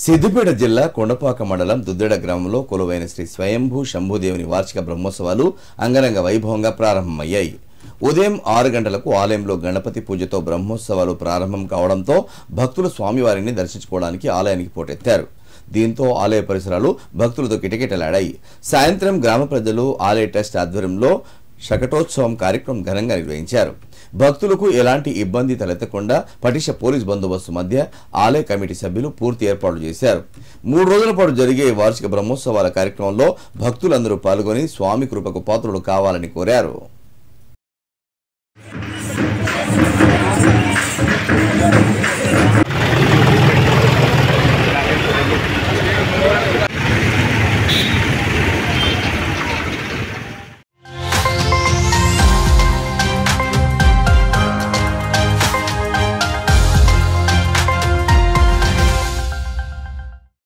సిద్దిపేట జిల్లా కొండపాక మండలం దుద్దెడ గ్రామంలో కొలువైన శ్రీ స్వయంభూ శంభుదేవుని వార్షిక బ్రహ్మోత్సవాలు అంగరంగ వైభవంగా ప్రారంభమయ్యాయి ఉదయం ఆరు గంటలకు ఆలయంలో గణపతి పూజతో బ్రహ్మోత్సవాలు ప్రారంభం కావడంతో భక్తులు స్వామివారిని దర్శించుకోవడానికి ఆలయానికి పోటెత్తారు దీంతో ఆలయ పరిసరాలు భక్తులతో కిటకిటలాడాయి సాయంత్రం గ్రామ ప్రజలు ఆలయ ట్రస్ట్ ఆధ్వర్యంలో శకటోత్సవం కార్యక్రమం ఘనంగా నిర్వహించారు భక్తులకు ఎలాంటి ఇబ్బంది తలెత్తకుండా పటిష్ట పోలీస్ బందోబస్తు మధ్య ఆలయ కమిటీ సభ్యులు పూర్తి ఏర్పాట్లు చేశారు మూడు రోజుల పాటు జరిగే ఈ వార్షిక బ్రహ్మోత్సవాల కార్యక్రమంలో భక్తులందరూ పాల్గొని స్వామి కృపకు పాత్రులు కావాలని కోరారు